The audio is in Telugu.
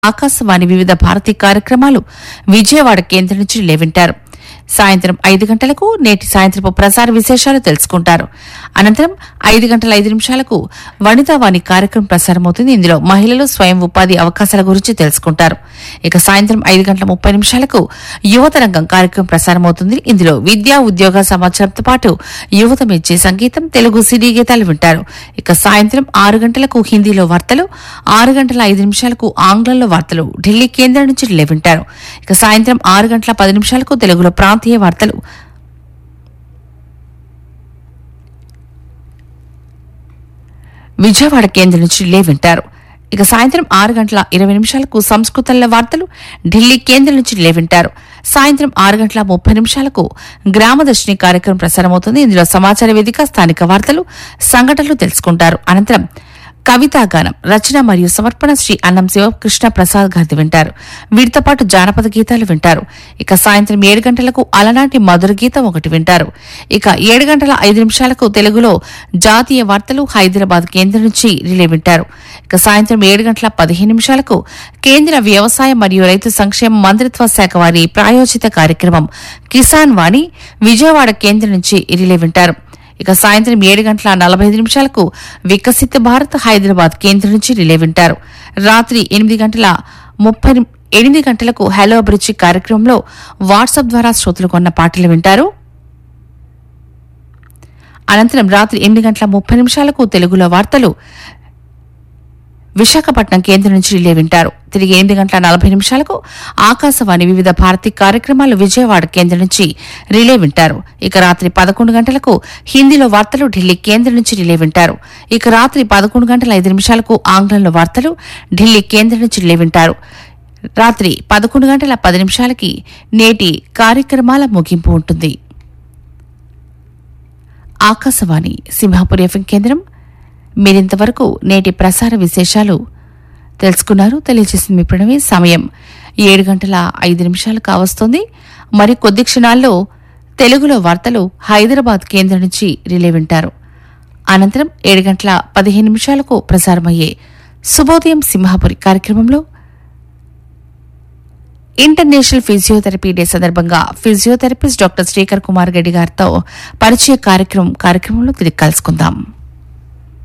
ఆకాశవాణి వివిధ భారతీ కార్యక్రమాలు విజయవాడ కేంద్రం నుంచి లేవింటారు సాయంత్రం ఐదు గంటలకు నేటి సాయంత్రపు ప్రసార విశేషాలు తెలుసుకుంటారు అనంతరం ఐదు గంటల ఐదు నిమిషాలకు వనితావాణి కార్యక్రమం ప్రసారమవుతుంది ఇందులో మహిళలు స్వయం ఉపాధి అవకాశాల గురించి తెలుసుకుంటారు ఇక సాయంత్రం ఐదు గంటల ముప్పై నిమిషాలకు యువతరంగం కార్యక్రమం ప్రసారమవుతుంది ఇందులో విద్యా ఉద్యోగ సమాచారంతో పాటు యువత మెచ్చే సంగీతం తెలుగు సినీ గీతాలు వింటారు ఇక సాయంత్రం ఆరు గంటలకు హిందీలో వార్తలు ఆరు గంటల ఐదు నిమిషాలకు ఆంగ్లంలో వార్తలు ఢిల్లీ కేంద్రం నుంచి రిలే వింటారు ఇక సాయంత్రం ఆరు గంటల పది నిమిషాలకు తెలుగులో ప్రాంతీయ వార్తలు విజయవాడ కేంద్రం నుంచి రిలే వింటారు ఇక సాయంత్రం ఆరు గంటల ఇరవై నిమిషాలకు సంస్కృతంలో వార్తలు ఢిల్లీ కేంద్రం నుంచి రిలే వింటారు సాయంత్రం ఆరు గంటల ముప్పై నిమిషాలకు గ్రామదర్శిని కార్యక్రమం ప్రసారమవుతుంది ఇందులో సమాచార వేదిక స్థానిక వార్తలు సంఘటనలు తెలుసుకుంటారు అనంతరం కవితాగానం రచన మరియు సమర్పణ శ్రీ అన్నం శివకృష్ణ ప్రసాద్ గారిది వింటారు వీటితో పాటు జానపద గీతాలు వింటారు ఇక సాయంత్రం ఏడు గంటలకు అలనాటి మధుర గీతం ఒకటి వింటారు ఇక ఏడు గంటల ఐదు నిమిషాలకు తెలుగులో జాతీయ వార్తలు హైదరాబాద్ కేంద్రం నుంచి రిలే వింటారు ఇక సాయంత్రం ఏడు గంటల పదిహేను నిమిషాలకు కేంద్ర వ్యవసాయ మరియు రైతు సంక్షేమ మంత్రిత్వ శాఖ వారి ప్రాయోజిత కార్యక్రమం కిసాన్ వాణి విజయవాడ కేంద్రం నుంచి రిలే వింటారు ఇక సాయంత్రం ఏడు గంటల నలభై ఐదు నిమిషాలకు వికసిత భారత్ హైదరాబాద్ కేంద్రం నుంచి రిలే వింటారు రాత్రి ఎనిమిది గంటల ముప్పై ని- ఎనిమిది గంటలకు హలో అభిరుచి కార్యక్రమంలో వాట్సాప్ ద్వారా శ్రోతలు కొన్న పాటలు వింటారు అనంతరం రాత్రి ఎనిమిది గంటల ముప్పై నిమిషాలకు తెలుగులో వార్తలు విశాఖపట్నం కేంద్రం నుంచి రిలే వింటారు తిరిగి ఎనిమిది గంటల నలభై నిమిషాలకు ఆకాశవాణి వివిధ భారతి కార్యక్రమాలు విజయవాడ కేంద్రం నుంచి రిలే వింటారు ఇక రాత్రి పదకొండు గంటలకు హిందీలో వార్తలు ఢిల్లీ కేంద్రం నుంచి రిలే వింటారు ఇక రాత్రి పదకొండు గంటల ఐదు నిమిషాలకు ఆంగ్లంలో వార్తలు ఢిల్లీ కేంద్రం నుంచి రిలే వింటారు రాత్రి పదకొండు గంటల పది నిమిషాలకి నేటి కార్యక్రమాల ముగింపు ఉంటుంది ఆకాశవాణి సింహాపురి ఎఫ్ఎం కేంద్రం మీరింతవరకు నేటి ప్రసార విశేషాలు తెలుసుకున్నారు తెలియజేసింది మీ ప్రణవి సమయం ఏడు గంటల ఐదు నిమిషాలు కావస్తోంది మరి కొద్ది క్షణాల్లో తెలుగులో వార్తలు హైదరాబాద్ కేంద్రం నుంచి రిలే వింటారు అనంతరం ఏడు గంటల పదిహేను నిమిషాలకు ప్రసారమయ్యే శుభోదయం సింహాపురి కార్యక్రమంలో ఇంటర్నేషనల్ ఫిజియోథెరపీ డే సందర్భంగా ఫిజియోథెరపిస్ట్ డాక్టర్ శ్రీకర్ కుమార్ రెడ్డి గారితో పరిచయ కార్యక్రమం కార్యక్రమంలో తిరిగి కలుసుకుందాం